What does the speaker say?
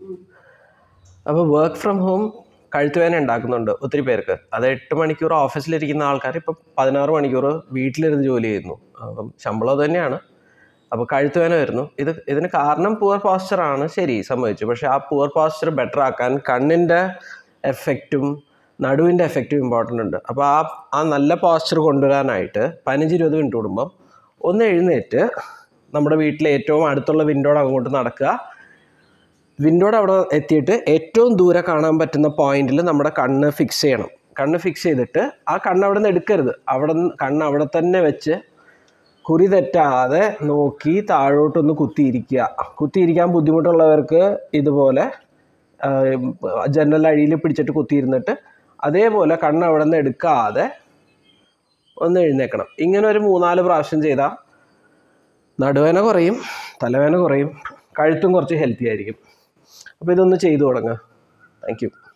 അപ്പോൾ work from home കഴുത്തുവേദന ഉണ്ടാക്കുന്നുണ്ട് ഒത്തിരി പേർക്ക് അത് എട്ട് മണിക്കൂർ ഓഫീസിലിരിക്കുന്ന ആൾക്കാർ ഇപ്പം പതിനാറ് മണിക്കൂർ വീട്ടിലിരുന്ന് ജോലി ചെയ്യുന്നു അപ്പം ശമ്പളം അത് തന്നെയാണ് അപ്പോൾ കഴുത്തുവേദന വരുന്നു ഇത് ഇതിന് കാരണം പുവർ പോസ്ചറാണ് ശരി സംഭവിച്ചു പക്ഷേ ആ പുവർ പോസ്ചർ ബെറ്റർ ആക്കാൻ കണ്ണിൻ്റെ എഫക്റ്റും നടുവിൻ്റെ എഫക്റ്റും ഇമ്പോർട്ടൻ്റ് ഉണ്ട് അപ്പോൾ ആ ആ നല്ല പോസ്ചർ കൊണ്ടുവരാനായിട്ട് പതിനഞ്ച് ഇരുപത് മിനിറ്റ് കൂടുമ്പം ഒന്ന് എഴുന്നേറ്റ് നമ്മുടെ വീട്ടിലെ ഏറ്റവും അടുത്തുള്ള വിൻഡോയുടെ അങ്ങോട്ട് നടക്കുക വിൻഡോയുടെ അവിടെ എത്തിയിട്ട് ഏറ്റവും ദൂരെ കാണാൻ പറ്റുന്ന പോയിന്റിൽ നമ്മുടെ കണ്ണ് ഫിക്സ് ചെയ്യണം കണ്ണ് ഫിക്സ് ചെയ്തിട്ട് ആ കണ്ണ് അവിടെ നിന്ന് എടുക്കരുത് അവിടെ നിന്ന് കണ്ണ് അവിടെ തന്നെ വെച്ച് കുറി തെറ്റാതെ നോക്കി താഴോട്ടൊന്ന് കുത്തിയിരിക്കുക കുത്തിയിരിക്കാൻ ബുദ്ധിമുട്ടുള്ളവർക്ക് ഇതുപോലെ ജനറൽ അഴിയിൽ പിടിച്ചിട്ട് കുത്തിയിരുന്നിട്ട് അതേപോലെ കണ്ണ് അവിടെ നിന്ന് എടുക്കാതെ ഒന്ന് എഴുന്നേക്കണം ഇങ്ങനെ ഒരു മൂന്നാല് പ്രാവശ്യം ചെയ്താൽ നടുവേന കുറയും തലവേന കുറയും കഴുത്തും കുറച്ച് ഹെൽത്തി ആയിരിക്കും അപ്പോൾ ഇതൊന്ന് ചെയ്തു തുടങ്ങുക താങ്ക് യു